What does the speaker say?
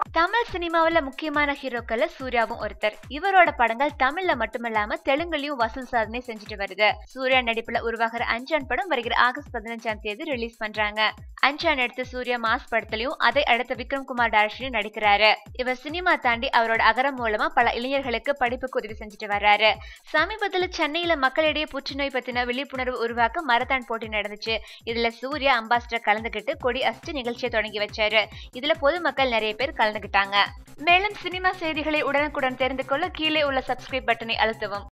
தமிழ் சினிமாவுல முக்கியமான ஹீரோக்கள்ல சூர்யாவும் ஒருத்தர் இவரோட படங்கள் தமிழ்ல மட்டுமில்லாம தெலுங்குலயும் வசூல் சாதனை செஞ்சுட்டு வருது சூர்யா நடிப்புல உருவாகிற அஞ்சான் படம் வருகிற ஆகஸ்ட் பதினஞ்சாம் தேதி ரிலீஸ் பண்றாங்க அஞ்சான் எடுத்து சூர்யா மாஸ் படத்திலையும் அதை அடுத்த விக்ரம் குமார் டைரக்ஷனும் நடிக்கிறாரு இவர் சினிமா தாண்டி அவரோட அகரம் மூலமா பல இளைஞர்களுக்கு படிப்புக்கு உதவி செஞ்சுட்டு வர்றாரு சமீபத்துல சென்னையில மக்களிடையே புற்றுநோய் பத்தின விழிப்புணர்வு உருவாக்க மரத்தான் போட்டி நடந்துச்சு இதுல சூர்யா அம்பாசிடர் கலந்துகிட்டு கொடி அஸ்ட் நிகழ்ச்சியை தொடங்கி வச்சாரு இதுல பொதுமக்கள் நிறைய பேர் கலந்துகிட்டாங்க மேலும் சினிமா செய்திகளை உடனுக்குடன் தெரிந்து கொள்ள கீழே உள்ள சப்ஸ்கிரைப் பட்டனை அழுத்தவும்